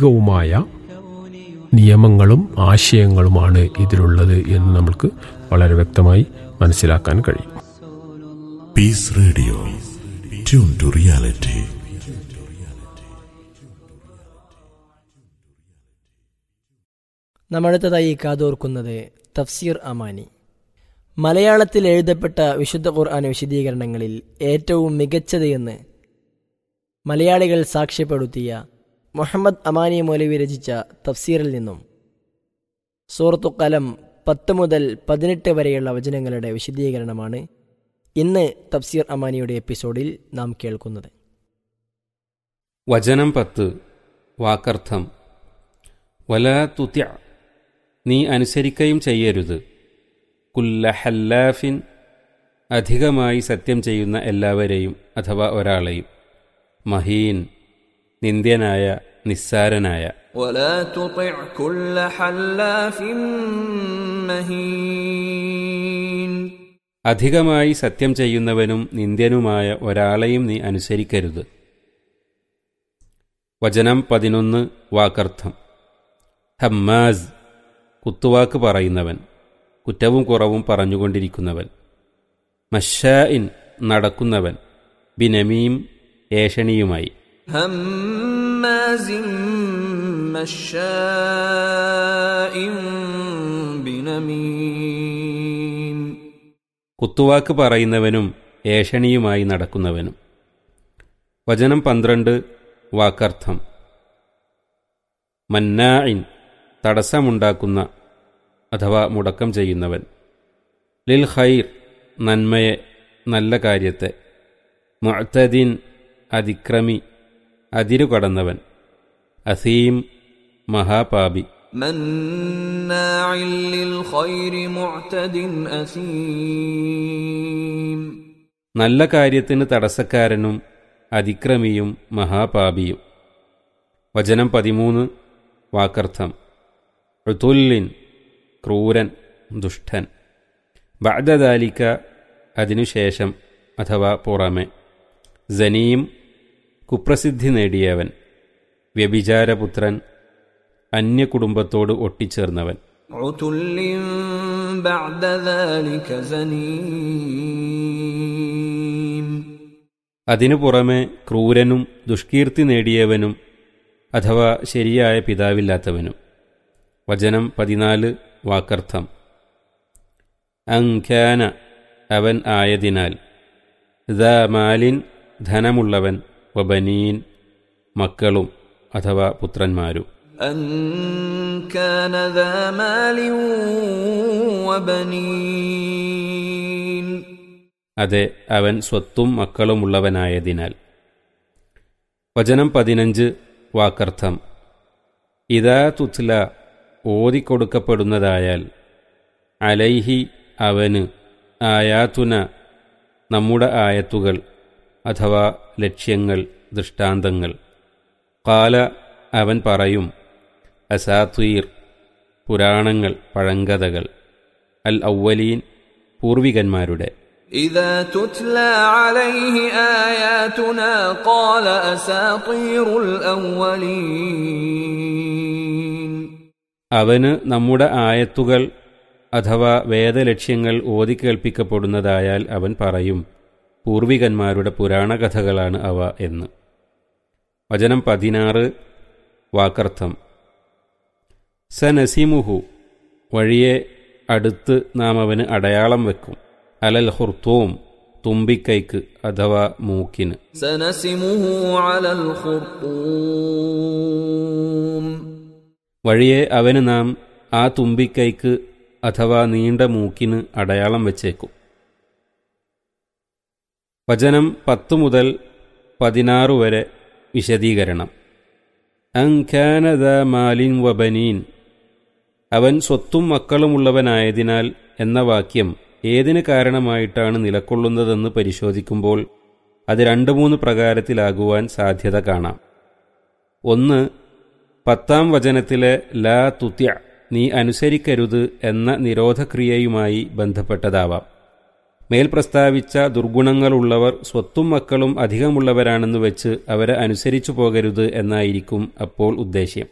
ദൈവികവുമായ നിയമങ്ങളും ആശയങ്ങളുമാണ് ഇതിലുള്ളത് എന്ന് നമുക്ക് വളരെ വ്യക്തമായി മനസ്സിലാക്കാൻ കഴിയും peace radio tune to reality നമ്മളടുത്തതായി കാതോർക്കുന്നത് തഫ്സീർ അമാനി മലയാളത്തിൽ എഴുതപ്പെട്ട വിശുദ്ധ ഖുർആൻ വിശദീകരണങ്ങളിൽ ഏറ്റവും മികച്ചത് എന്ന് മലയാളികൾ സാക്ഷ്യപ്പെടുത്തിയ മുഹമ്മദ് അമാനി മൗലവി രചിച്ച തഫ്സീറിൽ നിന്നും സൂറത്തു കലം പത്ത് മുതൽ പതിനെട്ട് വരെയുള്ള വചനങ്ങളുടെ വിശദീകരണമാണ് ഇന്ന് തഫ്സീർ അമാനിയുടെ എപ്പിസോഡിൽ നാം കേൾക്കുന്നത് വചനം പത്ത് വാക്കർത്ഥം വല തുത്യ നീ അനുസരിക്കുകയും ചെയ്യരുത് കുല്ല ഹല്ലാഫിൻ അധികമായി സത്യം ചെയ്യുന്ന എല്ലാവരെയും അഥവാ ഒരാളെയും മഹീൻ നിന്ദ്യനായ നിസ്സാരനായ ولا تطع كل حلاف مهين അധികമായി സത്യം ചെയ്യുന്നവനും നിന്ദ്യനുമായ ഒരാളെയും നീ അനുസരിക്കരുത് വചനം പതിനൊന്ന് വാക്കർത്ഥം ഹമ്മാസ് കുത്തുവാക്ക് പറയുന്നവൻ കുറ്റവും കുറവും പറഞ്ഞുകൊണ്ടിരിക്കുന്നവൻ മഷായിൻ നടക്കുന്നവൻ ബിനമീം ഏഷണിയുമായി هماز مشاء بنميم കുത്തുവാക്ക് പറയുന്നവനും ഏഷണിയുമായി നടക്കുന്നവനും വചനം പന്ത്രണ്ട് വാക്കർത്ഥം മന്നായിൻ തടസ്സമുണ്ടാക്കുന്ന അഥവാ മുടക്കം ചെയ്യുന്നവൻ ലിൽ ഖൈർ നന്മയെ നല്ല കാര്യത്തെ മുഅ്തദിൻ അതിക്രമി അതിരുകടന്നവൻ അസീം മഹാപാപി مناع للخير معتد أثيم നല്ല കാര്യത്തിന് തടസ്സക്കാരനും അതിക്രമിയും മഹാപാപിയും വചനം പതിമൂന്ന് വാക്കർത്ഥം ഋതുല്ലിൻ ക്രൂരൻ ദുഷ്ടൻ ബഅദദാലിക്ക അതിനുശേഷം അഥവാ പുറമെ ജനീം കുപ്രസിദ്ധി നേടിയവൻ വ്യഭിചാരപുത്രൻ അന്യകുടുംബത്തോട് ഒട്ടിച്ചേർന്നവൻ عتل بعد ذلك زنيم അതിനു പുറമെ ക്രൂരനും ദുഷ്കീർത്തി നേടിയവനും അഥവാ ശരിയായ പിതാവില്ലാത്തവനും വചനം പതിനാല് വാക്കർത്ഥം അങ്ഖാന അവൻ ആയതിനാൽ ദ മാലിൻ ധനമുള്ളവൻ വബനീൻ മക്കളും അഥവാ പുത്രന്മാരും أن كان ذا مال وبنين അതെ അവൻ സ്വത്തും മക്കളുമുള്ളവനായതിനാൽ വചനം പതിനഞ്ച് വാക്കർത്ഥം ഇതാ തുത്ല ഓതിക്കൊടുക്കപ്പെടുന്നതായാൽ അലൈഹി അവന് ആയാത്തുന നമ്മുടെ ആയത്തുകൾ അഥവാ ലക്ഷ്യങ്ങൾ ദൃഷ്ടാന്തങ്ങൾ കാല അവൻ പറയും അസാത്തീർ പുരാണങ്ങൾ പഴങ്കഥകൾ അൽ ഔവലീൻ പൂർവികന്മാരുടെ إذا تتلى عليه آياتنا قال أساطير الأولين അവന് നമ്മുടെ ആയത്തുകൾ അഥവാ വേദലക്ഷ്യങ്ങൾ ഓതിക്കേൾപ്പിക്കപ്പെടുന്നതായാൽ അവൻ പറയും പൂർവികന്മാരുടെ പുരാണകഥകളാണ് അവ എന്ന് വചനം പതിനാറ് വാക്കർത്ഥം സനസിമുഹു വഴിയെ അടുത്ത് നാം അവന് അടയാളം വെക്കും അലൽ ഹുർത്തോം തുമ്പിക്കൈക്ക് അഥവാ മൂക്കിന് سنسمه على الخرطوم വഴിയെ അവന് നാം ആ തുമ്പിക്കൈക്ക് അഥവാ നീണ്ട മൂക്കിന് അടയാളം വെച്ചേക്കും വചനം പത്തു മുതൽ പതിനാറ് വരെ വിശദീകരണം അങ്കാനദ മാലിൻ വബനീൻ അവൻ സ്വത്തും മക്കളുമുള്ളവനായതിനാൽ എന്ന വാക്യം ഏതിന് കാരണമായിട്ടാണ് നിലക്കൊള്ളുന്നതെന്ന് പരിശോധിക്കുമ്പോൾ അത് രണ്ട് മൂന്ന് പ്രകാരത്തിലാകുവാൻ സാധ്യത കാണാം ഒന്ന് പത്താം വചനത്തിലെ ലാ തുത്യ നീ അനുസരിക്കരുത് എന്ന നിരോധക്രിയയുമായി ബന്ധപ്പെട്ടതാവാം മേൽ പ്രസ്താവിച്ച ദുർഗുണങ്ങളുള്ളവർ സ്വത്തും മക്കളും അധികമുള്ളവരാണെന്ന് വെച്ച് അവരെ അനുസരിച്ചു പോകരുത് എന്നായിരിക്കും അപ്പോൾ ഉദ്ദേശ്യം